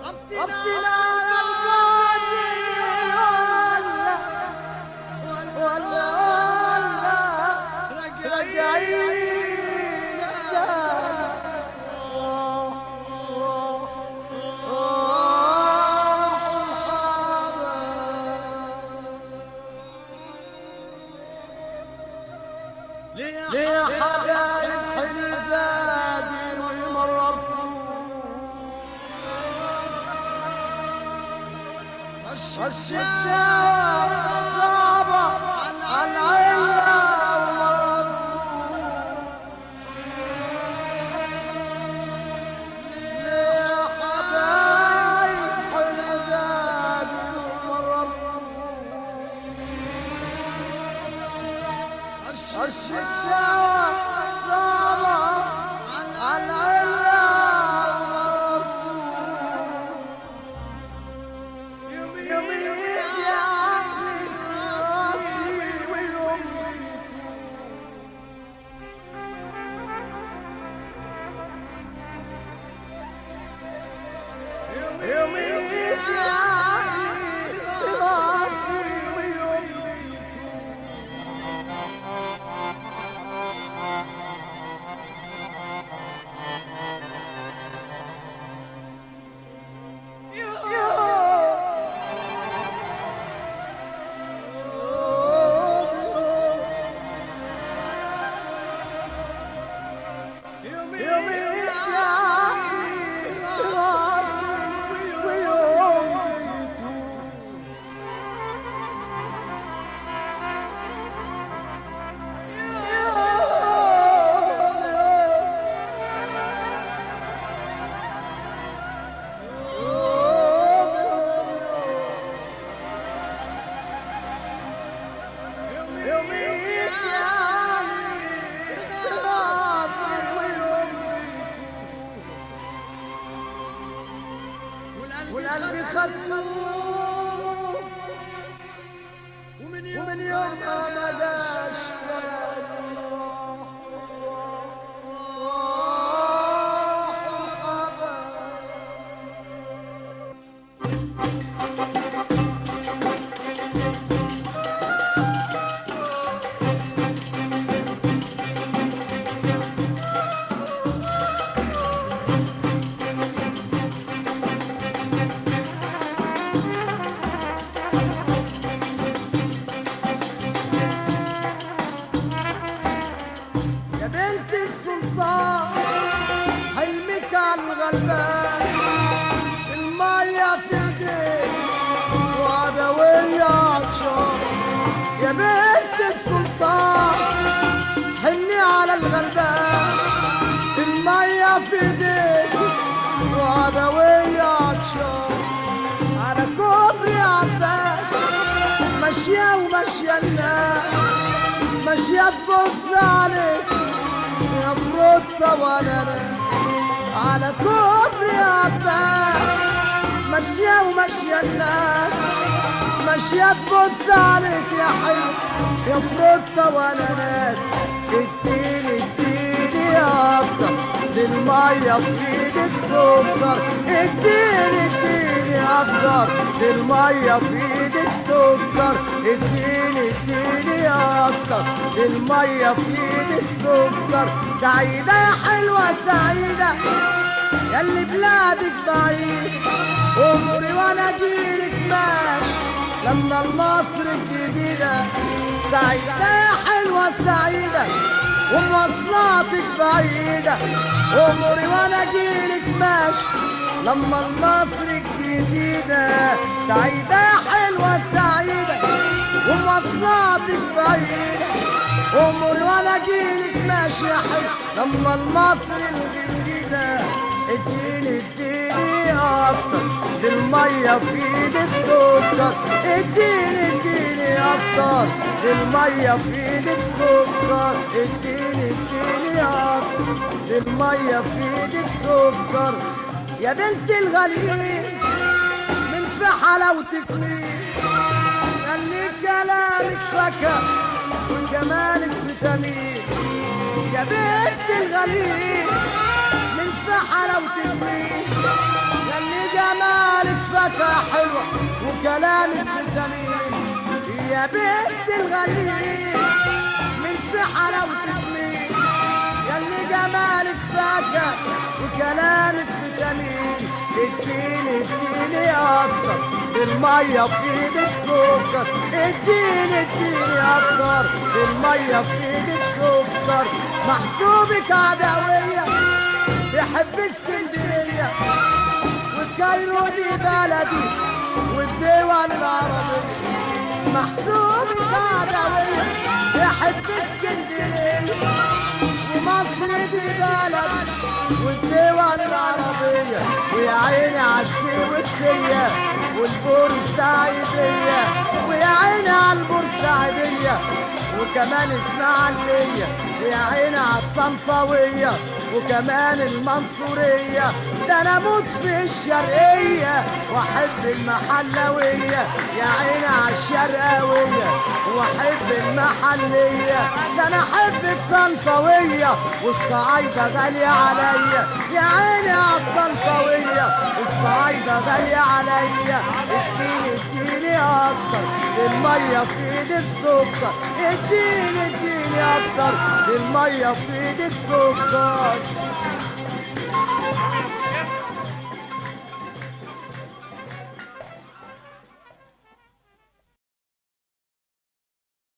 ربنا على القادر ولا ولا رجعين ليه حبايب حزادي مررت الشجاع صعبة على العين ليه حبايب حزادي مررت الشجاع صعبة على العين يومي يعني راسي واليوم يومي يعني راسي واليوم والقلب خدوه ومن يوم ما مداش يا بنت السلطان حلمك على الغلبان المية في ايديك وعدوية عطشان يا بنت السلطان حلمي على الغلبان المية في ايديك وعدوية عطشان على كوبري عباس ماشية وماشية الناس ماشية تبص عليك يا فروتة وانا أنا على كوبري عباس ماشية وماشية الناس ماشية تبص عليك يا حلو يا فروتة وانا ناس اديني اديني يا اكتر دي المية في ايدك سكر اديني اديني اكتر دي المية في ايدك سكر اديني اديني يا اكتر دي المية في ايدك سكر سعيدة يا حلوة سعيدة ياللي بلادك بعيد عمري وانا اجيلك ماشي لما المصر الجديدة سعيدة يا حلوة سعيدة ومواصلاتك بعيدة عمري وانا اجيلك ماشي لما المصر الجديدة سعيدة يا حلوة سعيدة ومواصلاتك بعيدة عمري وانا اجيلك ماشي يا حلو لما المصر الجديدة اديني اديني اكتر دي المية في ايدك سكر اديني اديني اكتر دي المية في ايدك سكر اديني اديني اكتر دي المية في ايدك سكر يا بنت الغاليين من في حلاوتك مين خلي كلامك فكر وجمالك فيتامين يا بنت الغاليين من في حلاوتك مين خلي جمالك وكلامك فيتامين يا بنت الغليل من في حلاوتك مين ياللي جمالك فاكهة وكلامك فيتامين اديني اديني اكتر المية في ايدك سكر اديني اديني اكتر المية في ايدك سكر محسوبك عدوية يحب اسكندرية والكايرو دي بلدي والدول العربية محسوبك عدوية يحب اسكندرية ومصر دي بلد والدول العربية ويا عيني عالسي والسية والبورسعيدية ويا عيني عالبورسعيدية وكمان اسماعيلية ويا عيني عالطنطاوية وكمان المنصورية ده انا اموت في الشرقية واحب المحلوية يا عيني عالشرقاوية واحب المحلية ده انا احب الطنطاوية والصعايدة غالية عليا يا عيني عالطنطاوية الصعايدة غالية عليا اديني اديني اكتر المية في ايدك سكر اديني اديني اكتر المية في ايدك سكر